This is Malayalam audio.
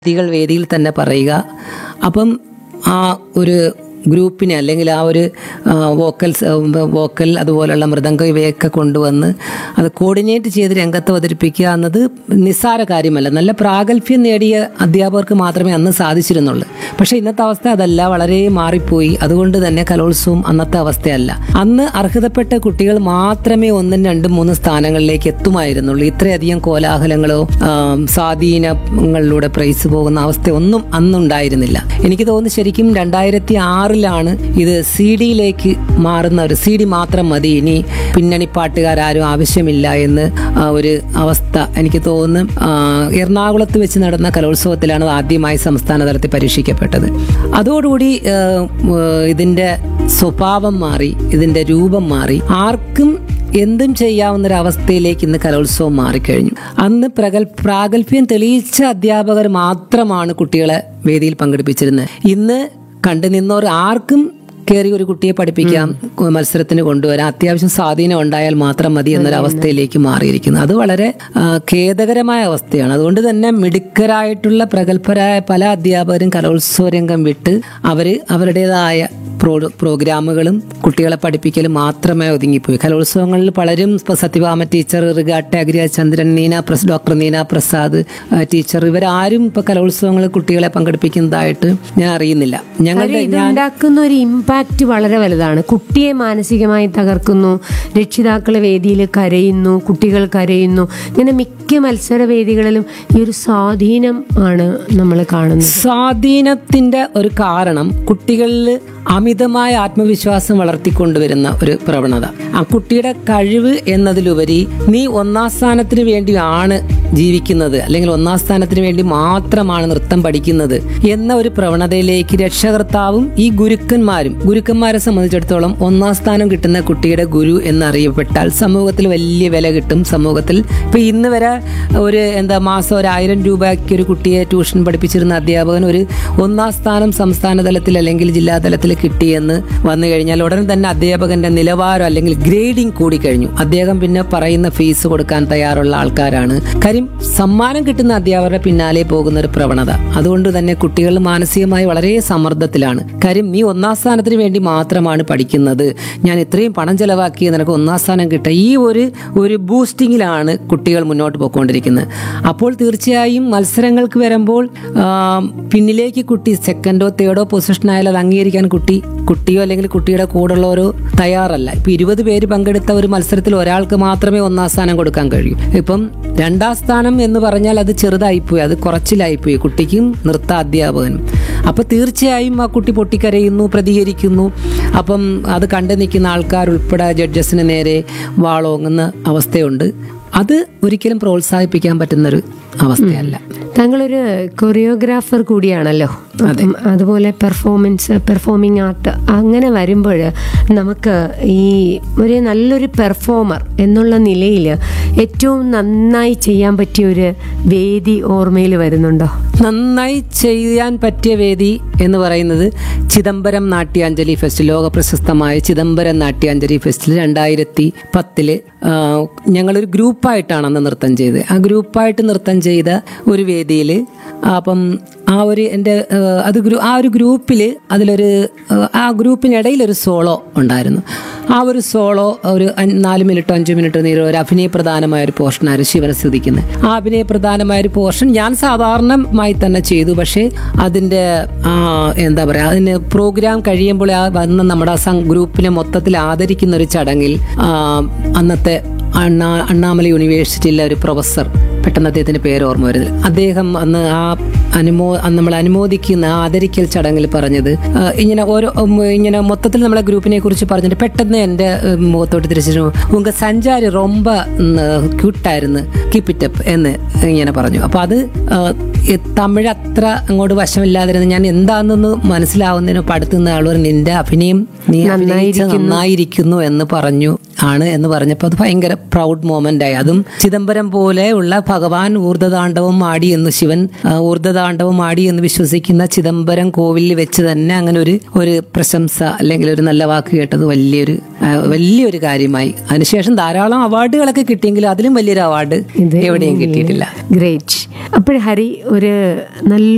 വ്യക്തികൾ വേദിയിൽ തന്നെ പറയുക അപ്പം ആ ഒരു ഗ്രൂപ്പിനെ അല്ലെങ്കിൽ ആ ഒരു വോക്കൽസ് വോക്കൽ അതുപോലുള്ള മൃദംഗം ഇവയൊക്കെ കൊണ്ടുവന്ന് അത് കോർഡിനേറ്റ് ചെയ്ത് രംഗത്ത് അവതരിപ്പിക്കുക എന്നത് നിസ്സാര കാര്യമല്ല നല്ല പ്രാഗൽഭ്യം നേടിയ അധ്യാപകർക്ക് മാത്രമേ അന്ന് സാധിച്ചിരുന്നുള്ളൂ പക്ഷേ ഇന്നത്തെ അവസ്ഥ അതല്ല വളരെ മാറിപ്പോയി അതുകൊണ്ട് തന്നെ കലോത്സവം അന്നത്തെ അവസ്ഥയല്ല അന്ന് അർഹതപ്പെട്ട കുട്ടികൾ മാത്രമേ ഒന്നും രണ്ടും മൂന്നും സ്ഥാനങ്ങളിലേക്ക് എത്തുമായിരുന്നുള്ളൂ ഇത്രയധികം കോലാഹലങ്ങളോ ആം, സ്വാധീനങ്ങളിലൂടെ പ്രൈസ് പോകുന്ന അവസ്ഥ ഒന്നും അന്നുണ്ടായിരുന്നില്ല എനിക്ക് തോന്നുന്നു ശരിക്കും രണ്ടായിരത്തി ആറിലാണ് ഇത് സി ഡിയിലേക്ക് മാറുന്ന ഒരു സി ഡി മാത്രം മതി ഇനി പിന്നണി പാട്ടുകാരും ആവശ്യമില്ല എന്ന് ആ, ഒരു അവസ്ഥ എനിക്ക് തോന്നുന്നു ആ, എറണാകുളത്ത് വെച്ച് നടന്ന കലോത്സവത്തിലാണ് അത് ആദ്യമായി സംസ്ഥാന തലത്തിൽ പരീക്ഷിക്കപ്പെട്ടത് അതോടുകൂടി ആ, ഉം, ഇതിന്റെ സ്വഭാവം മാറി ഇതിന്റെ രൂപം മാറി ആർക്കും എന്തും ചെയ്യാവുന്ന ഒരു അവസ്ഥയിലേക്ക് ഇന്ന് കലോത്സവം മാറിക്കഴിഞ്ഞു അന്ന് പ്രഗൽ പ്രാഗൽഭ്യം തെളിയിച്ച അധ്യാപകർ മാത്രമാണ് കുട്ടികളെ വേദിയിൽ പങ്കെടുപ്പിച്ചിരുന്നത് ഇന്ന് കണ്ടു നിന്നവർ ആർക്കും കയറി ഒരു കുട്ടിയെ പഠിപ്പിക്കാം മത്സരത്തിന് കൊണ്ടുവരാം അത്യാവശ്യം സ്വാധീനം ഉണ്ടായാൽ മാത്രം മതി എന്നൊരു അവസ്ഥയിലേക്ക് മാറിയിരിക്കുന്നു അത് വളരെ ആ, ഖേദകരമായ അവസ്ഥയാണ് അതുകൊണ്ട് തന്നെ മിടുക്കരായിട്ടുള്ള പ്രഗത്ഭരായ പല അധ്യാപകരും കലോത്സവ രംഗം വിട്ട് അവര് അവരുടേതായ പ്രോ പ്രോഗ്രാമുകളും കുട്ടികളെ പഠിപ്പിക്കലും മാത്രമേ ഒതുങ്ങിപ്പോയി കലോത്സവങ്ങളിൽ പലരും ഇപ്പൊ സത്യഭാമ ടീച്ചർ റിഗാട്ട അഗ്രിയചന്ദ്രൻ നീന പ്രസ് ഡോക്ടർ നീന പ്രസാദ് ആ, ടീച്ചർ ഇവരാരും ഇപ്പൊ കലോത്സവങ്ങളിൽ കുട്ടികളെ പങ്കെടുപ്പിക്കുന്നതായിട്ട് ഞാൻ അറിയുന്നില്ല ഞങ്ങളുടെ ഇത് ഉണ്ടാക്കുന്ന ഒരു ഇമ്പാക്റ്റ് വളരെ വലുതാണ് കുട്ടിയെ മാനസികമായി തകർക്കുന്നു രക്ഷിതാക്കൾ വേദിയിൽ കരയുന്നു കുട്ടികൾ കരയുന്നു ഇങ്ങനെ മിക്ക മത്സര വേദികളിലും ഈ ഒരു സ്വാധീനം ആണ് നമ്മൾ കാണുന്നത് സ്വാധീനത്തിന്റെ ഒരു കാരണം കുട്ടികളിൽ അമിതമായ ആത്മവിശ്വാസം വളർത്തിക്കൊണ്ടുവരുന്ന ഒരു പ്രവണത ആ കുട്ടിയുടെ കഴിവ് എന്നതിലുപരി നീ ഒന്നാം സ്ഥാനത്തിന് വേണ്ടിയാണ് ജീവിക്കുന്നത് അല്ലെങ്കിൽ ഒന്നാം സ്ഥാനത്തിന് വേണ്ടി മാത്രമാണ് നൃത്തം പഠിക്കുന്നത് എന്ന ഒരു പ്രവണതയിലേക്ക് രക്ഷകർത്താവും ഈ ഗുരുക്കന്മാരും ഗുരുക്കന്മാരെ സംബന്ധിച്ചിടത്തോളം ഒന്നാം സ്ഥാനം കിട്ടുന്ന കുട്ടിയുടെ ഗുരു എന്നറിയപ്പെട്ടാൽ സമൂഹത്തിൽ വലിയ വില കിട്ടും സമൂഹത്തിൽ ഇപ്പൊ ഇന്ന് വരെ ഒരു എന്താ മാസം ഒരു ആയിരം രൂപയ്ക്ക് ഒരു കുട്ടിയെ ട്യൂഷൻ പഠിപ്പിച്ചിരുന്ന അധ്യാപകൻ ഒരു ഒന്നാം സ്ഥാനം സംസ്ഥാന തലത്തിൽ അല്ലെങ്കിൽ ജില്ലാ തലത്തിൽ കിട്ടിയെന്ന് വന്നു കഴിഞ്ഞാൽ ഉടൻ തന്നെ അധ്യാപകന്റെ നിലവാരം അല്ലെങ്കിൽ ഗ്രേഡിംഗ് കൂടിക്കഴിഞ്ഞു അദ്ദേഹം പിന്നെ പറയുന്ന ഫീസ് കൊടുക്കാൻ തയ്യാറുള്ള ആൾക്കാരാണ് കാര്യം സമ്മാനം കിട്ടുന്ന അധ്യാപകരുടെ പിന്നാലെ പോകുന്ന ഒരു പ്രവണത അതുകൊണ്ട് തന്നെ കുട്ടികൾ മാനസികമായി വളരെ സമ്മർദ്ദത്തിലാണ് കാര്യം നീ ഒന്നാം സ്ഥാനത്തിന് വേണ്ടി മാത്രമാണ് പഠിക്കുന്നത് ഞാൻ ഇത്രയും പണം ചെലവാക്കി നിനക്ക് ഒന്നാം സ്ഥാനം കിട്ടുക ഈ ഒരു ഒരു ബൂസ്റ്റിങ്ങിലാണ് കുട്ടികൾ മുന്നോട്ട് പോയിക്കൊണ്ടിരിക്കുന്നത് അപ്പോൾ തീർച്ചയായും മത്സരങ്ങൾക്ക് വരുമ്പോൾ ആ, പിന്നിലേക്ക് കുട്ടി സെക്കൻഡോ തേർഡോ പൊസിഷൻ ആയാലും അത് അംഗീകരിക്കാൻ കുട്ടി കുട്ടിയോ അല്ലെങ്കിൽ കുട്ടിയുടെ കൂടെയുള്ളവരോ തയ്യാറല്ല ഇപ്പൊ ഇരുപത് പേര് പങ്കെടുത്ത ഒരു മത്സരത്തിൽ ഒരാൾക്ക് മാത്രമേ ഒന്നാം സ്ഥാനം കൊടുക്കാൻ കഴിയൂ ഇപ്പം രണ്ടാം സ്ഥാനം എന്ന് പറഞ്ഞാൽ അത് ചെറുതായിപ്പോയി അത് കുറച്ചിലായിപ്പോയി കുട്ടിക്കും നൃത്ത അധ്യാപകനും അപ്പൊ തീർച്ചയായും ആ കുട്ടി പൊട്ടിക്കരയുന്നു പ്രതികരിക്കുന്നു അപ്പം അത് കണ്ടു നിൽക്കുന്ന ആൾക്കാർ ഉൾപ്പെടെ ജഡ്ജസിന് നേരെ വാളോങ്ങുന്ന അവസ്ഥയുണ്ട് അത് ഒരിക്കലും പ്രോത്സാഹിപ്പിക്കാൻ പറ്റുന്നൊരു അവസ്ഥയല്ല താങ്കളൊരു കൊറിയോഗ്രാഫർ കൂടിയാണല്ലോ അപ്പം അതുപോലെ പെർഫോമൻസ് പെർഫോമിംഗ് ആർട്ട് അങ്ങനെ വരുമ്പോൾ നമുക്ക് ഈ ഒരു നല്ലൊരു പെർഫോമർ എന്നുള്ള നിലയിൽ ഏറ്റവും നന്നായി ചെയ്യാൻ പറ്റിയ ഒരു വേദി ഓർമ്മയിൽ വരുന്നുണ്ടോ നന്നായി ചെയ്യാൻ പറ്റിയ വേദി എന്ന് പറയുന്നത് ചിദംബരം നാട്യാഞ്ജലി ഫെസ്റ്റ് ലോക പ്രശസ്തമായ ചിദംബരം നാട്യാഞ്ജലി ഫെസ്റ്റിൽ രണ്ടായിരത്തി പത്തില് ആ, ഞങ്ങളൊരു ഗ്രൂപ്പായിട്ടാണ് അന്ന് നൃത്തം ചെയ്തത് ആ ഗ്രൂപ്പായിട്ട് നൃത്തം ചെയ്ത ഒരു വേദിയിൽ അപ്പം ആ ഒരു എൻ്റെ ആ, അത് ഗ്രൂ ആ ഒരു ഗ്രൂപ്പിൽ അതിലൊരു ആ, ആ ഗ്രൂപ്പിനിടയിൽ ഒരു സോളോ ഉണ്ടായിരുന്നു ആ ഒരു സോളോ ഒരു അഞ്ച് നാല് മിനിറ്റോ അഞ്ച് മിനിറ്റോ നേരം ഒരു അഭിനയ പ്രധാനമായ ഒരു പോർഷനായിരുന്നു ശിവനെ സ്തുതിക്കുന്നത് ആ അഭിനയ പ്രധാനമായ ഒരു പോർഷൻ ഞാൻ സാധാരണമായി തന്നെ ചെയ്തു പക്ഷേ അതിൻ്റെ ആ, എന്താ പറയുക അതിന് പ്രോഗ്രാം കഴിയുമ്പോൾ ആ വന്ന നമ്മുടെ ആ സം- ഗ്രൂപ്പിനെ മൊത്തത്തിൽ ആദരിക്കുന്ന ഒരു ചടങ്ങിൽ ആ, അന്നത്തെ അണ്ണാ അണ്ണാമല യൂണിവേഴ്സിറ്റിയിലെ ഒരു പ്രൊഫസർ പെട്ടെന്ന് അദ്ദേഹത്തിന്റെ പേര് ഓർമ്മ വരുന്നില്ല അദ്ദേഹം അന്ന് ആ അനുമോ അന്ന് നമ്മൾ അനുമോദിക്കുന്ന ആ ആദരിക്കൽ ചടങ്ങിൽ പറഞ്ഞത് ആ, ഇങ്ങനെ ഓരോ ഉം, ഇങ്ങനെ മൊത്തത്തിൽ നമ്മളെ ഗ്രൂപ്പിനെ കുറിച്ച് പറഞ്ഞിട്ട് പെട്ടെന്ന് എൻ്റെ ഉം, മുഖത്തോട്ട് തിരിച്ചു ഉങ്ക സഞ്ചാരി റൊമ്പ ക്യൂട്ടായിരുന്നു കീപ്പ് ഇറ്റ് അപ്പ് എന്ന് ഇങ്ങനെ പറഞ്ഞു അപ്പൊ അത് ആ, ഈ തമിഴ് അത്ര അങ്ങോട്ട് വശമില്ലാതിരുന്ന ഞാൻ എന്താണെന്ന് മനസ്സിലാവുന്നതിന് അടുത്തുന്ന ആളുകൾ നിന്റെ അഭിനയം നീ അഭിനയിച്ച നന്നായിരിക്കുന്നു എന്ന് പറഞ്ഞു ആണ് എന്ന് പറഞ്ഞപ്പോൾ അത് ഭയങ്കര പ്രൗഡ് മൊമെന്റ് ആയി അതും ചിദംബരം പോലെയുള്ള ഭഗവാൻ ഊർദ്ധതാണ്ഡവം ആടി എന്ന് ശിവൻ ആ, ഊർദ്ധതാണ്ഡവം ആടി എന്ന് വിശ്വസിക്കുന്ന ചിദംബരം കോവിലിൽ വെച്ച് തന്നെ അങ്ങനെ ഒരു ഒരു പ്രശംസ അല്ലെങ്കിൽ ഒരു നല്ല വാക്ക് കേട്ടത് വലിയൊരു ആ, വലിയൊരു കാര്യമായി അതിനുശേഷം ധാരാളം അവാർഡുകളൊക്കെ കിട്ടിയെങ്കിലും അതിലും വലിയൊരു അവാർഡ് എവിടെയും കിട്ടിയിട്ടില്ല ഗ്രേറ്റ് അപ്പോൾ ഹരി ഒരു നല്ല